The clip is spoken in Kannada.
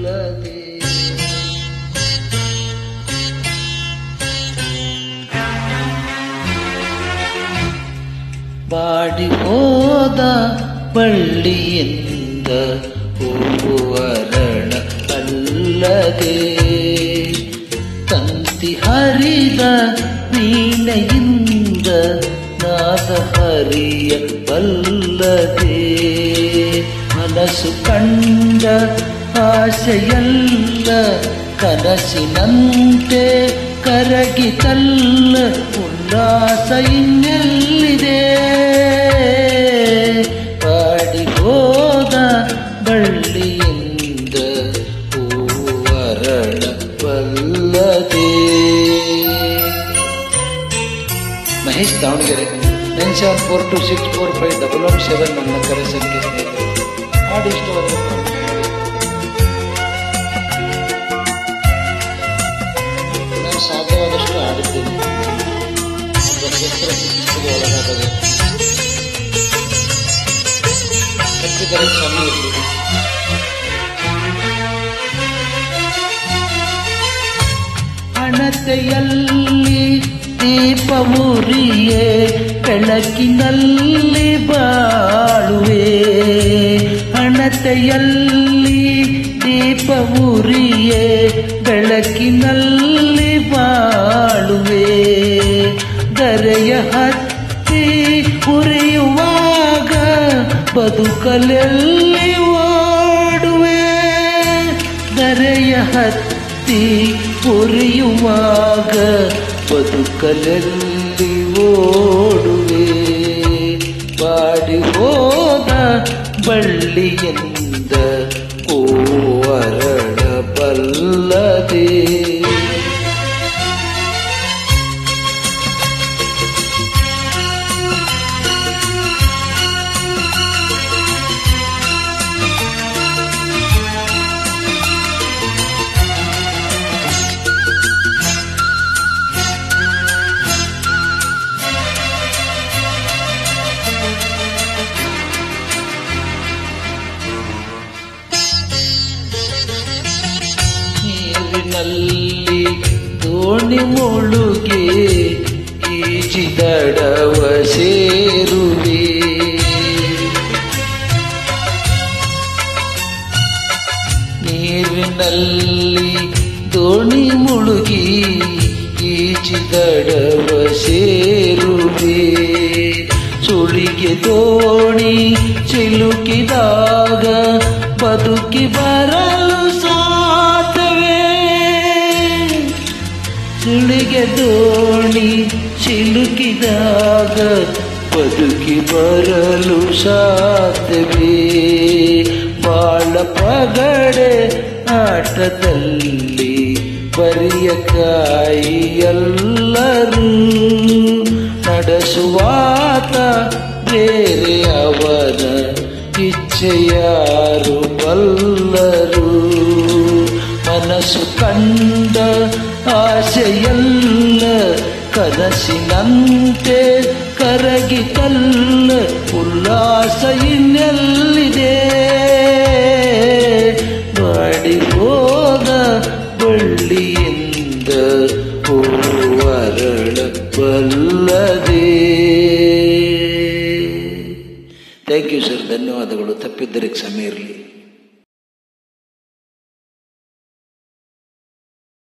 ಬಲ್ಲದೆ ಬಾಡಿ ಹೋದ ಬಳ್ಳಿಯಿಂದ ಹೂವರಣ ಅಲ್ಲದೆ ತಂತಿ ಹರಿದ ವೀಣೆಯಿಂದ ನಾದ ಹರಿಯ ಬಲ್ಲದೆ ಮನಸ್ಸು ಕಂಡ ಆಸೆಯಲ್ಲ ಕನಸಿನಂತೆ ಕರಗಿತಲ್ಲ ಉಲ್ಲಾಸ ಇನ್ನೆಲ್ಲಿದೆ ಪಾಡಿ ಹೋದ ಬಳ್ಳಿಯಿಂದ ಹೂವರಣ ಬಲ್ಲದೆ Mahesh Davanagere nine seven four two six four five double one seven ನನ್ನ ಕರೆ ಸಂಖ್ಯೆ ಸ್ನೇಹಿತರೆ ಹಾಡು ಇಷ್ಟವಾದ ನಾನು ಸಾಧ್ಯವಾದಷ್ಟು ಆಡಿದ್ದೇನೆ ಶಸ್ತ್ರ ಚಿಕಿತ್ಸೆಗೆ ಒಳಗಾದರೆ ತಪ್ಪಿದರೆ ಕ್ಷಮೆ ಇರಲಿ ಹಣತೆಯಲ್ಲಿ ದೀಪವುರಿಯೇ ಬೆಳಕಿನಲ್ಲಿ ಬಾಳುವೆ ಹಣತೆಯಲ್ಲಿ ದೀಪವುರಿಯೇ ಬೆಳಕಿನಲ್ಲಿ ಬಾಳುವೆ ದರೆಯ ಹತ್ತಿ ಉರಿಯುವಾಗ ಬದುಕಲೆಲ್ಲಿ ಓಡುವೆ ದರೆಯ ಹತ್ತಿ ಉರಿಯುವಾಗ ಬದುಕಲಲ್ಲಿ ಓಡುವೆ ಬಾಡಿ ಹೋದ ಬಳ್ಳಿಯಿಂದ ಓ ಅರಳ ಬಲ್ಲದೆ ನೀರಿನಲ್ಲಿ ದೋಣಿ ಮುಳುಗೆ ಈಜಿದಡವ ಸೇರುವೆ ನೀರಿನಲ್ಲಿ ದೋಣಿ ಮುಳುಗಿ ಈಜಿದಡವ ಸೇರುವೆ ಸುಳಿಗೆ ದೋಣಿ ಚಿಲುಕಿದಾಗ ಬದುಕಿ ಬರಲು ಸಾಧ್ಯವೇ ಸುಳಿಗೆ ದೋಣಿ ಸಿಲುಕಿದಾಗ ಬದುಕಿ ಬರಲು ಸಾಧ್ಯವೇ ಬಾಳ ಪಗಡೆ ಆಟದಲ್ಲಿ ಬರಿಯ ಕಾಯಿ ಎಲ್ಲರೂ ನಡೆಸುವಾತ ಬೇರೆ ಅವನ ಇಚ್ಛೆಯಾರು ಬಲ್ಲರು ಮನಸ್ಸು ಕಂಡ ಆಸೆಯಲ್ಲ ಕನಸಿನಂತೆ ಕರಗಿತಲ್ಲ ಉಲ್ಲಾಸ ಇನ್ನೆಲ್ಲಿದೆ ಬಾಡಿ ಹೋದ ಬಳ್ಳಿಯಿಂದ ಹೂವರಳ ಬಲ್ಲದೆ ಥ್ಯಾಂಕ್ ಯು ಸರ್ ಧನ್ಯವಾದಗಳು ತಪ್ಪಿದ್ದರೆ ಕ್ಷಮೆ ಇರಲಿ